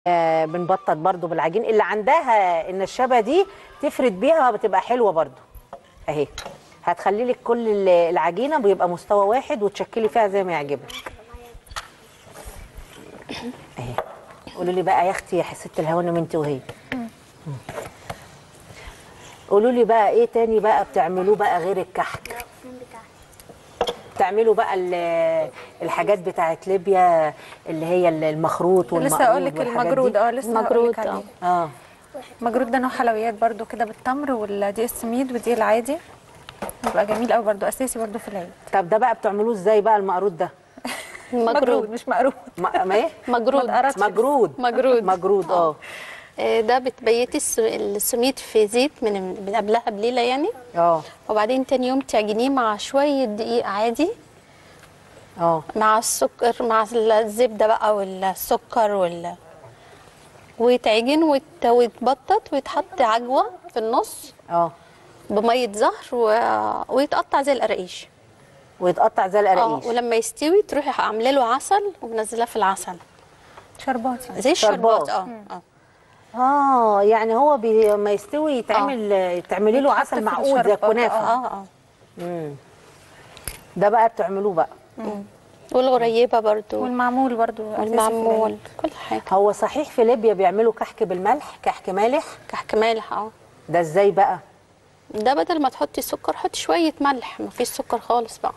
آه، بنبطط برضو بالعجين اللي عندها النشابه دي تفرد بيها بتبقى حلوه برضو اهي هتخلي لك كل ال- العجينه بيبقى مستوى واحد وتشكلي فيها زي ما يعجبك اهي قولوا لي بقى يا اختي يا ست الهوانم انت وهي قولوا لي بقى ايه تاني بقى بتعملوه بقى غير الكحك بتعملوا بقى ال- الحاجات بتاعت ليبيا اللي هي المخروط والمقلوب لسه اقول لك والحاجات المجرود دي. اه لسه هقول مجرود، لك عليه اه. اه المجرود ده نوع حلويات برضو كده بالتمر والدقيق السميد والدقيق العادي بيبقى جميل قوي برضو اساسي برضو في العيد طب ده بقى بتعملوه ازاي بقى المقروط ده مجرود مش مقروض ما ما ايه مجرود ما تقرصش. مجرود مجرود. مجرود اه آه، ده بتبيتي الس- السميد في زيت من من قبلها بليله يعني اه وبعدين تاني يوم تعجنيه مع شويه دقيق عادي اه مع السكر مع الزبده بقى والسكر وال ويتعجن ويت- ويتبطط ويتحط عجوه في النص اه بميه زهر و... ويتقطع زي القراقيش ويتقطع زي اه القراقيش ولما يستوي تروحي عامله له عسل ومنزلاه في العسل شربات يعني زي الشربات شربات. اه اه اه يعني هو بي... لما يستوي يتعمل تعملي له يتحط عسل في معقود زي الشربات، الكنافه اه اه امم ده بقى بتعملوه بقى والغريبه برضو والمعمول برضو اساسي في والمعمول العيد. كل حاجه هو صحيح في ليبيا بيعملوا كحك بالملح كحك مالح كحك مالح اه ده ازاي بقى ده بدل ما تحطي سكر حطي شويه ملح ما فيش سكر خالص بقى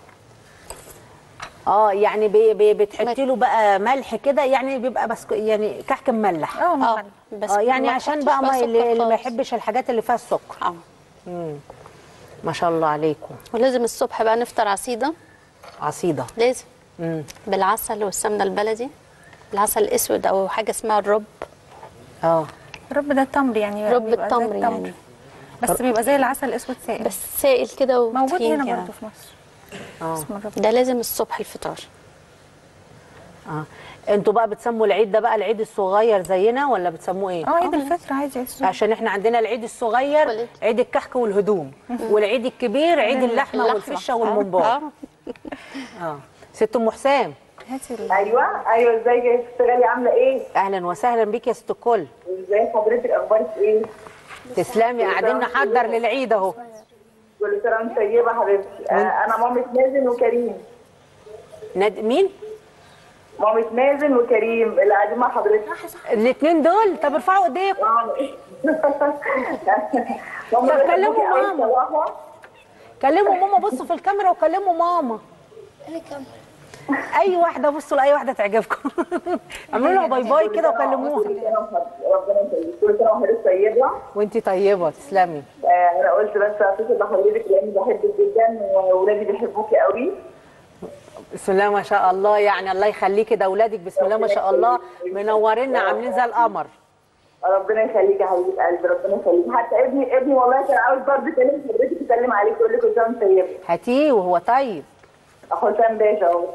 اه يعني بي... بي... بتحطي له بقى ملح كده يعني بيبقى بس يعني كحك مملح اه اه ممل. بس اه يعني ما عشان تحطيش بقى ما سكر اللي, اللي ما خالص. يحبش الحاجات اللي فيها السكر اه ما شاء الله عليكم ولازم الصبح بقى نفطر عصيده عصيده لازم امم بالعسل والسمنه البلدي العسل الاسود او حاجه اسمها الرب اه الرب ده التمر يعني رب بيبقى زي التمر يعني بس بيبقى زي العسل الاسود سائل بس سائل كده موجود وتخين هنا كده. برضو في مصر اه اسمه الرب ده لازم الصبح الفطار اه انتوا بقى بتسموا العيد ده بقى العيد الصغير زينا ولا بتسموه ايه اه عيد الفطر عادي عيد الصبح. عشان احنا عندنا العيد الصغير ولد. عيد الكحك والهدوم والعيد الكبير عيد اللحمه اللحمة. والفشه آه. والممبار آه. اه ست ام حسام هاتي ال- ايوه ايوه ازيك يا ست غالي عامله ايه؟ اهلا وسهلا بيك يا ست الكل ازاي حضرتك اخبارك ايه؟ تسلمي قاعدين نحضر للعيد اهو كل سنه وانت طيبه حبيبتي آه انا مامة مازن وكريم ناد... مين مامة مازن وكريم اللي قاعدين مع حضرتك الاثنين دول طب ارفعوا ايديكم هم طب كلموا بيحبوكي قوي ماما. بصراحة. كلموا ماما بصوا في الكاميرا وكلموا ماما اي واحده بصوا لاي واحده تعجبكم اعملوا لها باي باي كده وكلموها كل سنة وحضرتك- ربنا يخليك كل سنه وحضرتك طيبه وانتي طيبه تسلمي آه انا قلت بس اتصل بحضرتك لاني بحبك جدا واولادي بيحبوكي قوي بسم الله ما شاء الله يعني الله يخليكي ده اولادك بسم الله ما شاء الله منورينا عاملين زي القمر ربنا يخليك يا حبيبه قلبي ربنا يخليك حتى ابني ابني والله كان عاوز برضه يكلم حضرتك يسلم عليك يقول لك كل سنه وانت طيبه هاتيه وهو طيب حسام باشا اهو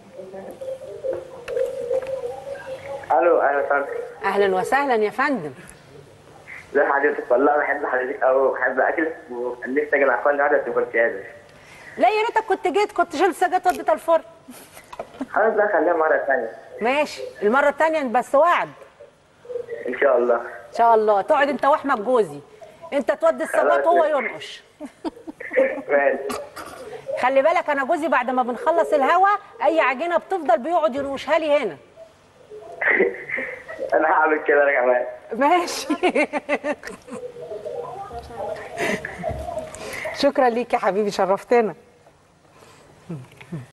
الو اهلا وسهلا اهلا وسهلا يا فندم ازي حضرتك والله بحب حضرتك قوي وبحب اكلك وكان نفسي اجي معاك النهارده بس ما كنتش قادر لا يا ريتك كنت جيت كنت شلت سجات وديتها الفرن خلاص بقى خليها مره ثانيه ماشي المره الثانيه بس وعد ان شاء الله ان شاء الله تقعد انت واحمد جوزي انت تودي السجات هو ينقش ماشي خلي بالك انا جوزي بعد ما بنخلص الهوا اي عجينه بتفضل بيقعد ينوشها لي هنا انا هعمل كده انا كمان ماشي شكرا ليك يا حبيبي شرفتنا